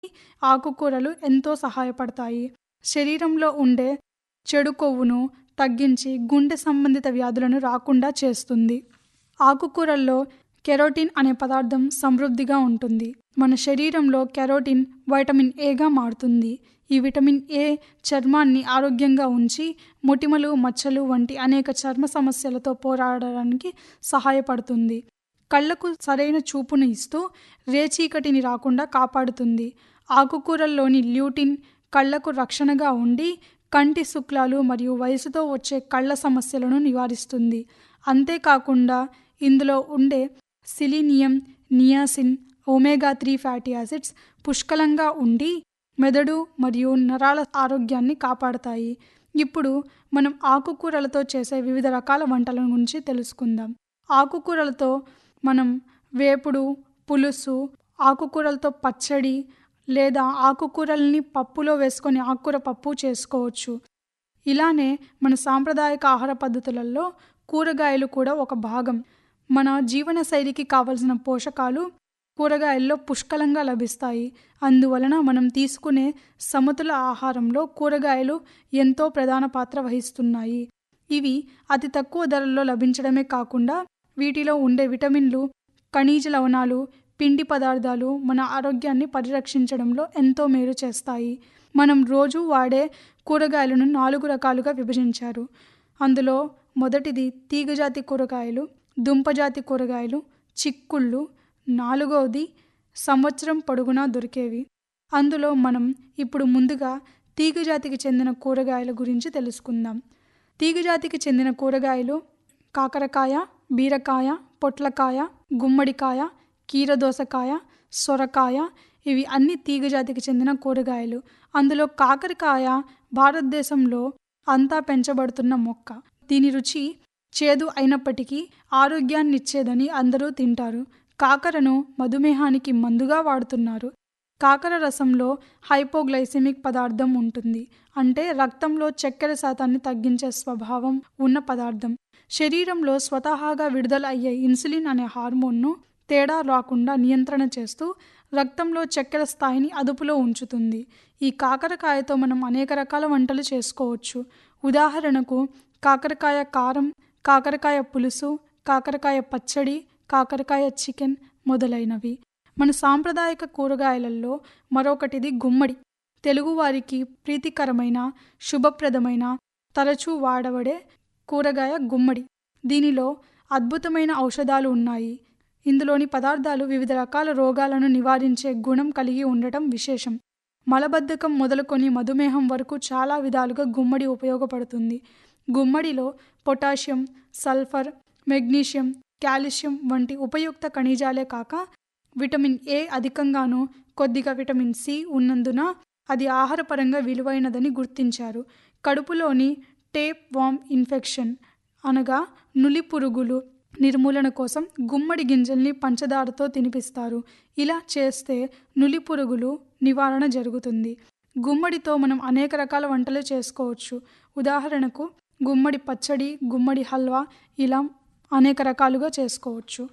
ఆకుకూరలు ఎంతో సహాయపడతాయి శరీరంలో ఉండే చెడు కొవ్వును తగ్గించి గుండె సంబంధిత వ్యాధులను రాకుండా చేస్తుంది ఆకుకూరల్లో కెరోటిన్ అనే పదార్థం సమృద్ధిగా ఉంటుంది మన శరీరంలో కెరోటిన్ వైటమిన్ ఏగా మారుతుంది ఈ విటమిన్ ఏ చర్మాన్ని ఆరోగ్యంగా ఉంచి మొటిమలు మచ్చలు వంటి అనేక చర్మ సమస్యలతో పోరాడడానికి సహాయపడుతుంది కళ్ళకు సరైన చూపును ఇస్తూ రేచీకటిని రాకుండా కాపాడుతుంది ఆకుకూరల్లోని ల్యూటిన్ కళ్ళకు రక్షణగా ఉండి కంటి శుక్లాలు మరియు వయసుతో వచ్చే కళ్ళ సమస్యలను నివారిస్తుంది అంతేకాకుండా ఇందులో ఉండే selenium niacin omega three fatty acids పుష్కలంగా ఉండి మెదడు మరియు నరాల ఆరోగ్యాన్ని కాపాడతాయి ఇప్పుడు మనం ఆకుకూరలతో చేసే వివిధ రకాల వంటల గురించి తెలుసుకుందాం ఆకుకూరలతో మనం వేపుడు పులుసు ఆకుకూరలతో పచ్చడి లేదా ఆకుకూరల్ని పప్పులో వేసుకొని ఆకుకూర పప్పు చేసుకోవచ్చు ఇలానే మన సాంప్రదాయక ఆహార పద్ధతులలో కూరగాయలు కూడా ఒక భాగం మన జీవన శైలికి కావలసిన పోషకాలు కూరగాయల్లో పుష్కలంగా లభిస్తాయి అందువలన మనం తీసుకునే సమతుల ఆహారంలో కూరగాయలు ఎంతో ప్రధాన పాత్ర వహిస్తున్నాయి ఇవి అతి తక్కువ ధరల్లో లభించడమే కాకుండా వీటిలో ఉండే విటమిన్లు ఖనిజ లవణాలు పిండి పదార్థాలు మన ఆరోగ్యాన్ని పరిరక్షించడంలో ఎంతో మేలు చేస్తాయి మనం రోజు వాడే కూరగాయలను నాలుగు రకాలుగా విభజించారు అందులో మొదటిది తీగజాతి కూరగాయలు దుంపజాతి కూరగాయలు చిక్కుళ్ళు నాలుగవది సంవత్సరం పొడుగునా దొరికేవి అందులో మనం ఇప్పుడు ముందుగా తీగజాతికి చెందిన కూరగాయల గురించి తెలుసుకుందాం తీగజాతికి చెందిన కూరగాయలు కాకరకాయ బీరకాయ పొట్లకాయ గుమ్మడికాయ కీరదోసకాయ సొరకాయ ఇవి అన్ని తీగజాతికి చెందిన కూరగాయలు అందులో కాకరకాయ భారతదేశంలో అంతా పెంచబడుతున్న మొక్క దీని రుచి చేదు అయినప్పటికీ ఆరోగ్యాన్ని ఇచ్చేదని అందరూ తింటారు కాకరను మధుమేహానికి మందుగా వాడుతున్నారు కాకర రసంలో హైపోగ్లైసెమిక్ పదార్థం ఉంటుంది అంటే రక్తంలో చక్కెర శాతాన్ని తగ్గించే స్వభావం ఉన్న పదార్థం శరీరంలో స్వతహాగా విడుదల అయ్యే ఇన్సులిన్ అనే హార్మోన్ను తేడా రాకుండా నియంత్రణ చేస్తూ రక్తంలో చక్కెర స్థాయిని అదుపులో ఉంచుతుంది ఈ కాకరకాయతో మనం అనేక రకాల వంటలు చేసుకోవచ్చు ఉదాహరణకు కాకరకాయ కారం కాకరకాయ పులుసు కాకరకాయ పచ్చడి కాకరకాయ చికెన్ మొదలైనవి మన సాంప్రదాయక కూరగాయలలో మరొకటిది గుమ్మడి తెలుగువారికి ప్రీతికరమైన శుభప్రదమైన తరచూ వాడబడే కూరగాయ గుమ్మడి దీనిలో అద్భుతమైన ఔషధాలు ఉన్నాయి ఇందులోని పదార్థాలు వివిధ రకాల రోగాలను నివారించే గుణం కలిగి ఉండటం విశేషం మలబద్ధకం మొదలుకొని మధుమేహం వరకు చాలా విధాలుగా గుమ్మడి ఉపయోగపడుతుంది గుమ్మడిలో పొటాషియం సల్ఫర్ మెగ్నీషియం కాల్షియం వంటి ఉపయుక్త ఖనిజాలే కాక విటమిన్ ఏ అధికంగాను కొద్దిగా విటమిన్ సి ఉన్నందున అది ఆహారపరంగా విలువైనదని గుర్తించారు కడుపులోని టేప్ వామ్ ఇన్ఫెక్షన్ అనగా నులి పురుగులు నిర్మూలన కోసం గుమ్మడి గింజల్ని పంచదారతో తినిపిస్తారు ఇలా చేస్తే నులి పురుగులు నివారణ జరుగుతుంది గుమ్మడితో మనం అనేక రకాల వంటలు చేసుకోవచ్చు ఉదాహరణకు గుమ్మడి పచ్చడి గుమ్మడి హల్వా ఇలా అనేక రకాలుగా చేసుకోవచ్చు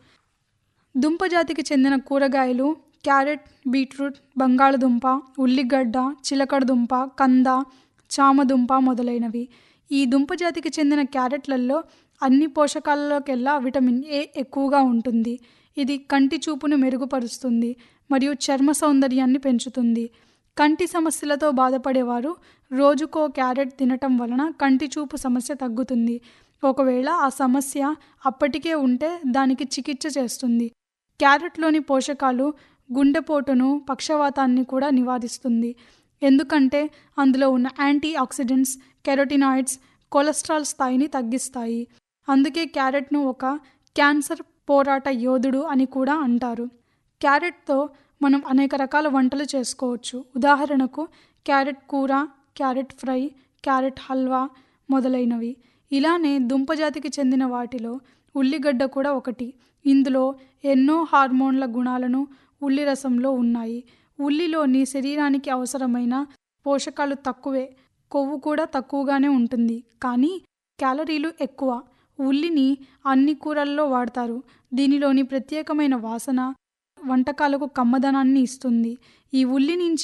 దుంపజాతికి చెందిన కూరగాయలు క్యారెట్ బీట్రూట్ బంగాళదుంప ఉల్లిగడ్డ చిలకడదుంప కంద చామదుంప మొదలైనవి ఈ దుంపజాతికి చెందిన క్యారెట్లలో అన్ని పోషకాలలోకెల్లా విటమిన్ ఏ ఎక్కువగా ఉంటుంది ఇది కంటి చూపును మెరుగుపరుస్తుంది మరియు చర్మ సౌందర్యాన్ని పెంచుతుంది కంటి సమస్యలతో బాధపడేవారు రోజుకో క్యారెట్ తినటం వలన కంటి చూపు సమస్య తగ్గుతుంది ఒకవేళ ఆ సమస్య అప్పటికే ఉంటే దానికి చికిత్స చేస్తుంది క్యారెట్లోని పోషకాలు గుండెపోటును పక్షవాతాన్ని కూడా నివారిస్తుంది ఎందుకంటే అందులో ఉన్న యాంటీ ఆక్సిడెంట్స్ కెరోటినాయిడ్స్ కొలెస్ట్రాల్ స్థాయిని తగ్గిస్తాయి అందుకే క్యారెట్ను ఒక క్యాన్సర్ పోరాట యోధుడు అని కూడా అంటారు క్యారెట్తో మనం అనేక రకాల వంటలు చేసుకోవచ్చు ఉదాహరణకు క్యారెట్ కూర క్యారెట్ ఫ్రై క్యారెట్ హల్వా మొదలైనవి ఇలానే దుంపజాతికి చెందిన వాటిలో ఉల్లిగడ్డ కూడా ఒకటి ఇందులో ఎన్నో హార్మోన్ల గుణాలను ఉల్లి రసంలో ఉన్నాయి ఉల్లిలోని శరీరానికి అవసరమైన పోషకాలు తక్కువే కొవ్వు కూడా తక్కువగానే ఉంటుంది కానీ క్యాలరీలు ఎక్కువ ఉల్లిని అన్ని కూరల్లో వాడతారు దీనిలోని ప్రత్యేకమైన వాసన వంటకాలకు కమ్మదనాన్ని ఇస్తుంది ఈ ఉల్లి నుంచి